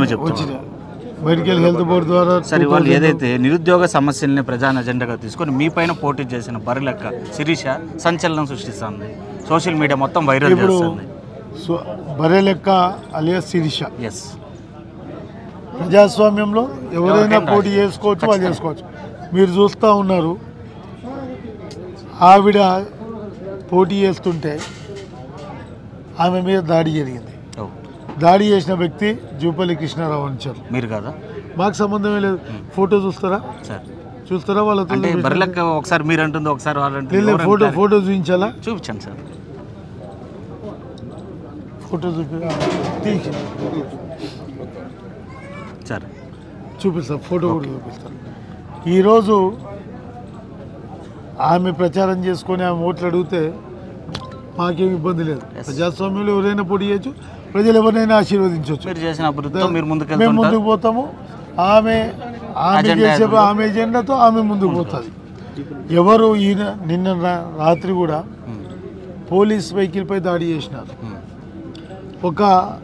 వచ్చిందని చెప్తున్నారు వచ్చిన మెడికల్ హెల్త్ బోర్డు ద్వారా సరే వాళ్ళు ఏదైతే నిరుద్యోగ సమస్యల్ని ప్రధాన ఎజెండాగా తీసుకొని మీ పైన పోటీ చేసిన బరిలెక్క శిరీష సంచలనం సృష్టిస్తుంది సోషల్ మీడియా మొత్తం వైరల్ ఇప్పుడు చేస్తుంది సో బరే లెక్క అలియా శిరీష ఎస్ ప్రజాస్వామ్యంలో ఎవరైనా ఎవరికైనా పోటీ చేసుకోవచ్చు వాళ్ళు చేసుకోవచ్చు మీరు చూస్తూ ఉన్నారు ఆవిడ పోటీ చేస్తుంటే ఆమె మీద దాడి జరిగింది దాడి చేసిన వ్యక్తి జూపల్లి కృష్ణారావు అంచారు మీరు కదా మాకు సంబంధమే లేదు ఫోటో చూస్తారా సార్ చూస్తారా వాళ్ళతో అంటే బరిలెక్క ఒకసారి మీరు అంటుంది ఒకసారి వాళ్ళు అంటుంది లేదు, ఎవరు ఫోటో అంటారు? ఫోటో చూపించాలా చూపించండి సార్ ఫోటో చూపి తీసి సార్ చూపిస్తాను ఫోటో కూడా చూపిస్తాను ఈరోజు ఆమె ప్రచారం చేసుకొని ఆమె ఓట్లు అడిగితే మాకేం ఇబ్బంది లేదు ప్రజాస్వామ్యంలో ఎవరైనా పోటీ చేయొచ్చు ప్రజలు ఎవరినైనా ఆశీర్వదించవచ్చు మీరు చేసిన అభివృద్ధితో మీరు మేము ముందుకెళ్తుంటారు ముందుకు పోతాము ఆమె ఆమె అజెండా చేసే ఏదో. ఆమె ఎజెండాతో ఆమె ముందుకు పోతుంది ఎవరు ఈయన నిన్న రా- రాత్రి కూడా ఉమ్, పోలీస్ వెహికల్పై దాడి చేసినారు ఉమ్, ఒక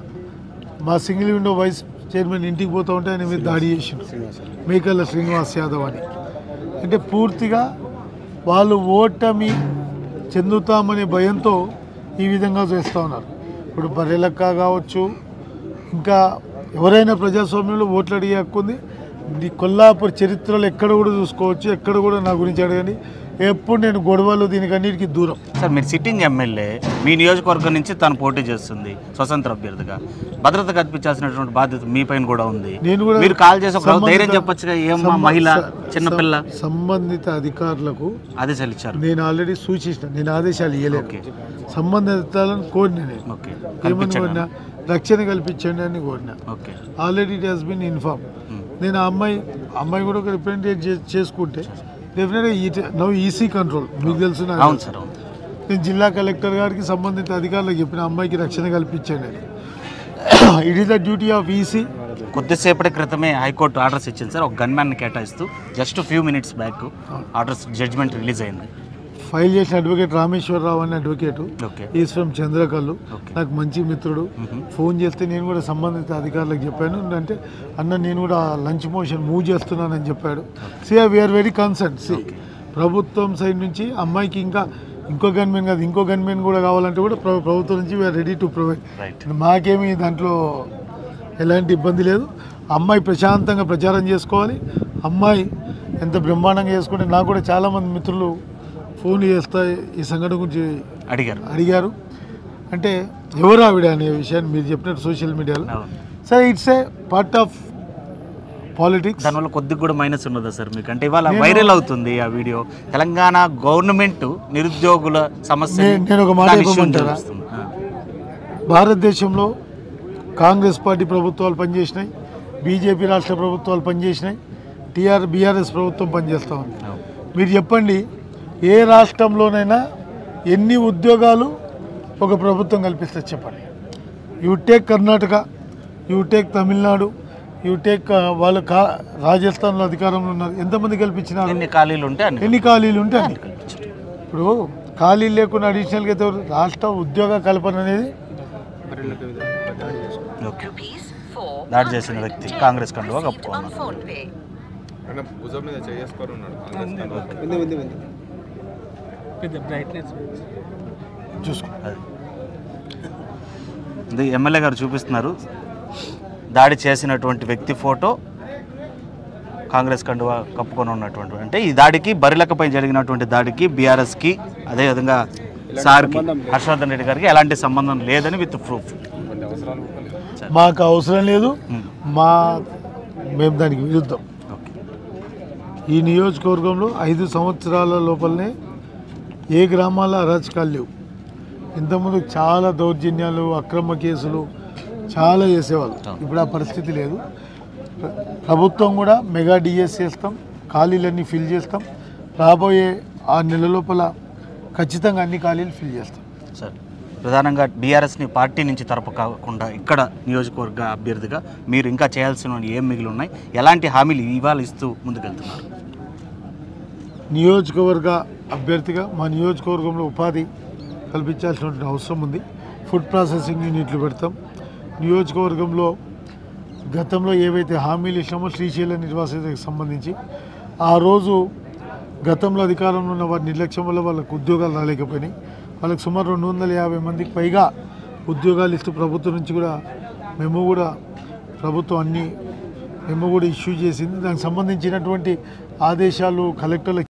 మా సింగిల్ విండో వైస్ చైర్మన్ ఇంటికి పోతా ఉంటే ఆయన మీద దాడి చేసిండు మేకల శ్రీనివాస్ యాదవ్ అని అంటే పూర్తిగా వాళ్ళు ఓటమి చెందుతామనే భయంతో ఈ విధంగా చేస్తూ ఉన్నారు ఇప్పుడు బర్రెలక్క కావచ్చు ఇంకా ఎవరైనా ప్రజాస్వామ్యంలో ఓట్లు అడిగే హక్కు ఉంది ఇది కొల్లాపూర్ చరిత్రలో ఎక్కడ కూడా చూసుకోవచ్చు ఎక్కడ కూడా నా గురించి అడగండి ఎప్పుడు నేను గొడవలు దీనికి అన్నిటికీ దూరం సార్ మీరు సిట్టింగ్ ఎమ్మెల్యే మీ నియోజకవర్గం నుంచి తను పోటీ చేస్తుంది స్వతంత్ర అభ్యర్థిగా భద్రత కల్పించాల్సినటువంటి బాధ్యత మీ పైన కూడా ఉంది నేను కూడా మీరు కాల్ చేసి ఒక ధైర్యం సంబంధిత- చెప్పొచ్చుగా ఏమ్మా సంబ- మహిళ స- చిన్నపిల్ల సం- సంబంధిత అధికారులకు ఆదేశాలు ఇచ్చారు నేను ఆల్రెడీ సూచించిన నేను ఆదేశాలు ఇవ్వలేదు ఓకే సంబంధితాలను కోరిన నేను ఓకే ఏమని కల్పించండి కోరినా రక్షణ కల్పించండి అని కోరిన okay already it has been inform um, నేను ఆ అమ్మాయి అమ్మాయి కూడా ఒక రిప్రజెంటేట్ చే- చేసుకుంటే డెఫినెట్గా నవ్ ఈసీ కంట్రోల్ మీకు తెలుసు నాకు అవును తెలుసు. సార్ అవును నేను జిల్లా కలెక్టర్ గారికి సంబంధిత అధికారులకు చెప్పిన అమ్మాయికి రక్షణ కల్పించండి అని it is the duty of EC కొద్దిసేపటి క్రితమే హైకోర్టు ఆర్డర్స్ ఇచ్చింది సార్ ఒక గన్మ్యాన్ కేటాయిస్తూ just few minutes back orders judgement release అయింది ఫైల్ చేసిన అడ్వకేట్ రామేశ్వరరావు అనే advocate okay is from Chandrakallu okay. నాకు మంచి మిత్రుడు మ్మ్. ఫోన్ చేస్తే నేను కూడా సంబంధిత అధికారులకు చెప్పాను అంటే అన్న నేను కూడా లంచ్ మోషన్ మూవ్ చేస్తున్నానని చెప్పాడు see we are very concern see ప్రభుత్వం సైడ్ నుంచి అమ్మాయికి ఇంకా ఇంకో గన్మెన్ కాదు ఇంకో గన్మెన్ కూడా కావాలంటే కూడా ప్ర- ప్రభుత్వం నుంచి we are ready to provide right మాకేమీ దాంట్లో ఎలాంటి ఇబ్బంది లేదు అమ్మాయి ప్రశాంతంగా ప్రచారం చేసుకోవాలి అమ్మాయి ఎంత బ్రహ్మాండంగా చేసుకుంటే నాకు కూడా చాలామంది మిత్రులు ఫోన్ చేస్తా ఈ సంఘటన గురించి అడిగారు అడిగారు అంటే ఎవరు ఆవిడ అనే విషయాన్ని మీరు చెప్పినట్టు సోషల్ మీడియాలో అవును సరే it's a part of politics దానివల్ల కొద్దిగా కూడా మైనస్ ఉన్నదా సార్ మీకు అంటే ఇవాళ నేను- వైరల్ అవుతుంది ఆ వీడియో తెలంగాణ గవర్నమెంట్ నిరుద్యోగుల సమస్య నేను- నేను ఒక మాట చెప్పమంటారా? భారతదేశంలో కాంగ్రెస్ పార్టీ ప్రభుత్వాలు పనిచేసినాయి బీజేపీ రాష్ట్ర ప్రభుత్వాలు పనిచేసినాయి టీఆర్ బీఆర్ఎస్ ప్రభుత్వం పనిచేస్తూ ఉంది మీరు చెప్పండి ఏ రాష్ట్రంలోనైనా ఎన్ని ఉద్యోగాలు ఒక ప్రభుత్వం కల్పిస్తుంది చెప్పండి you take Karnataka you take Tamil Nadu you take వాళ్ళు కా రాజస్థాన్లో అధికారంలో ఉన్నారు ఎంతమంది కల్పించినారు ఎన్ని ఖాళీలు ఉంటే అన్ని ఎన్ని ఖాళీలు ఉంటే అన్ని కల్పించారు. ఇప్పుడు ఖాళీలు లేకుండా అడిషనల్గా అయితే ఎవరు- రాష్ట్ర ఉద్యోగ కల్పన అనేది ఓకే rupees 4 దాడి చేసిన వ్యక్తి కాంగ్రెస్ కండువా on కప్పుకున్నారు phone pay. ఆయన భుజం మీద చేసుకొని ఉన్నాడు కాంగ్రెస్ కండువా. చూసుకో అది ఇది ఎమ్మెల్యే గారు చూపిస్తున్నారు దాడి చేసినటువంటి వ్యక్తి ఫోటో కాంగ్రెస్ కండువా కప్పుకొని ఉన్నటువంటి అంటే ఈ దాడికి బరిలకపై జరిగినటువంటి దాడికి బీఆర్ఎస్కి అదేవిధంగా సార్కి హర్షవర్ధన్ రెడ్డి గారికి ఎలాంటి సంబంధం లేదని విత్ ప్రూఫ్ కొన్ని అవసరాలు కూడా లేవు. మాకు అవసరం లేదు Hmm. మా మేము దానికి విరుద్ధం ఓకే ఈ నియోజకవర్గంలో ఐదు సంవత్సరాల లోపలనే ఏ గ్రామాల అరాచకాలు లేవు ఇంతకుముందు చాలా దౌర్జన్యాలు అక్రమ కేసులు చాలా చేసేవాళ్ళు ఇప్పుడు ఆ పరిస్థితి లేదు ప్ర- ప్రభుత్వం కూడా మెగా డిఎస్ చేస్తాం ఖాళీలన్నీ ఫిల్ చేస్తాం రాబోయే ఆ నెల లోపల ఖచ్చితంగా అన్ని ఖాళీలు ఫిల్ చేస్తాం సార్ ప్రధానంగా బీఆర్ఎస్ని పార్టీ నుంచి తరపు కాకుండా ఇక్కడ నియోజకవర్గ అభ్యర్థిగా మీరు ఇంకా చేయాల్సిన ఏం మిగిలి ఉన్నాయి ఎలాంటి హామీలు ఇవాళ ఇస్తూ ముందుకెళ్తున్నారు నియోజకవర్గ అభ్యర్థిగా మా నియోజకవర్గంలో ఉపాధి కల్పించాల్సినటువంటి అవసరం ఉంది ఫుడ్ ప్రాసెసింగ్ యూనిట్లు పెడతాం నియోజకవర్గంలో గతంలో ఏవైతే హామీలు ఇచ్చినామో శ్రీశైల నిర్వాసితకు సంబంధించి ఆ రోజు గతంలో అధికారంలో ఉన్న వారి నిర్లక్ష్యం వల్ల వాళ్ళకు ఉద్యోగాలు రాలేకపోయినాయి వాళ్ళకి సుమారు రెండు వందల యాభై మందికి పైగా ఉద్యోగాలు ఇస్తూ ప్రభుత్వం నుంచి కూడా మేము కూడా ప్రభుత్వం అన్ని మేము కూడా ఇష్యూ చేసింది దానికి సంబంధించినటువంటి ఆదేశాలు కలెక్టర్లకు